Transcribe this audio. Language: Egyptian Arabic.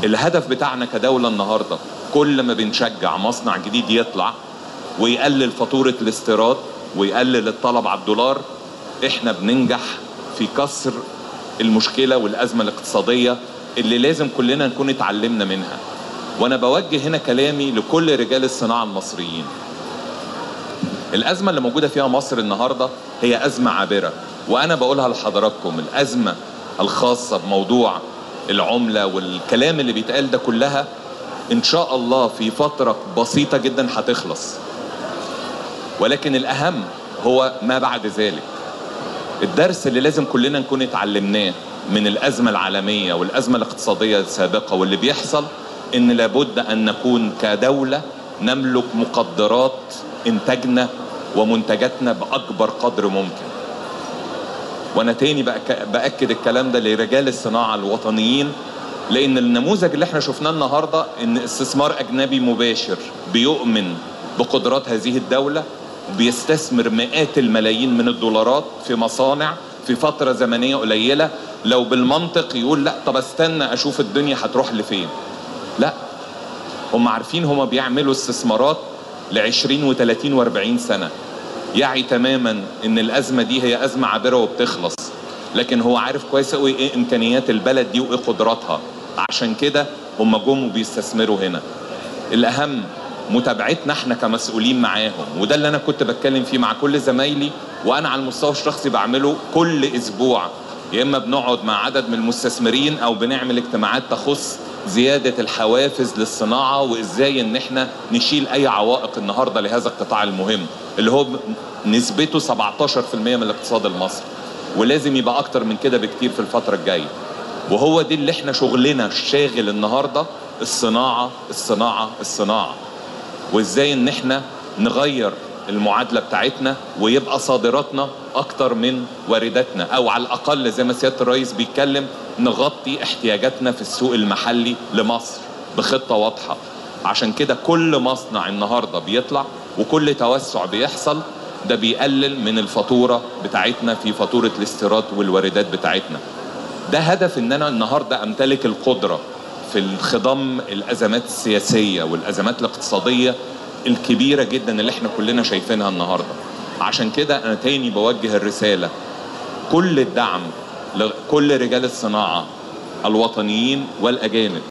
الهدف بتاعنا كدولة النهاردة كل ما بنشجع مصنع جديد يطلع ويقلل فاتورة الاستيراد ويقلل الطلب على الدولار احنا بننجح في كسر المشكلة والأزمة الاقتصادية اللي لازم كلنا نكون اتعلمنا منها وانا بوجه هنا كلامي لكل رجال الصناعة المصريين الأزمة اللي موجودة فيها مصر النهاردة هي أزمة عابرة وأنا بقولها لحضراتكم الأزمة الخاصة بموضوع العملة والكلام اللي بيتقال ده كلها إن شاء الله في فترة بسيطة جدا هتخلص ولكن الأهم هو ما بعد ذلك الدرس اللي لازم كلنا نكون اتعلمناه من الأزمة العالمية والأزمة الاقتصادية السابقة واللي بيحصل إن لابد أن نكون كدولة نملك مقدرات إنتاجنا ومنتجاتنا بأكبر قدر ممكن وأنا تاني بأك- بأكد الكلام ده لرجال الصناعة الوطنيين لأن النموذج اللي احنا شفناه النهاردة إن استثمار أجنبي مباشر بيؤمن بقدرات هذه الدولة بيستثمر مئات الملايين من الدولارات في مصانع في فترة زمنية قليلة لو بالمنطق يقول لا طب استنى أشوف الدنيا هتروح لفين لا هم عارفين هم بيعملوا استثمارات ل 20 و30 و40 سنه يعي تماما ان الازمه دي هي ازمه عابره وبتخلص لكن هو عارف كويس قوي ايه امكانيات البلد دي وايه قدراتها عشان كده هم جم وبيستثمروا هنا الاهم متابعتنا احنا كمسؤولين معاهم وده اللي انا كنت بتكلم فيه مع كل زمايلي وانا على المستوى الشخصي بعمله كل اسبوع يا اما بنقعد مع عدد من المستثمرين او بنعمل اجتماعات تخص زياده الحوافز للصناعه وازاي ان احنا نشيل اي عوائق النهارده لهذا القطاع المهم اللي هو نسبته 17% من الاقتصاد المصري ولازم يبقى اكتر من كده بكتير في الفتره الجايه وهو دي اللي احنا شغلنا الشاغل النهارده الصناعه الصناعه الصناعه وازاي ان احنا نغير المعادله بتاعتنا ويبقى صادراتنا اكتر من وارداتنا او على الاقل زي ما سياده الرئيس بيتكلم نغطي احتياجاتنا في السوق المحلي لمصر بخطه واضحه عشان كده كل مصنع النهارده بيطلع وكل توسع بيحصل ده بيقلل من الفاتوره بتاعتنا في فاتوره الاستيراد والواردات بتاعتنا ده هدف ان انا النهارده امتلك القدره في الخضم الازمات السياسيه والازمات الاقتصاديه الكبيره جدا اللي احنا كلنا شايفينها النهارده عشان كده انا تاني بوجه الرساله كل الدعم لكل رجال الصناعه الوطنيين والاجانب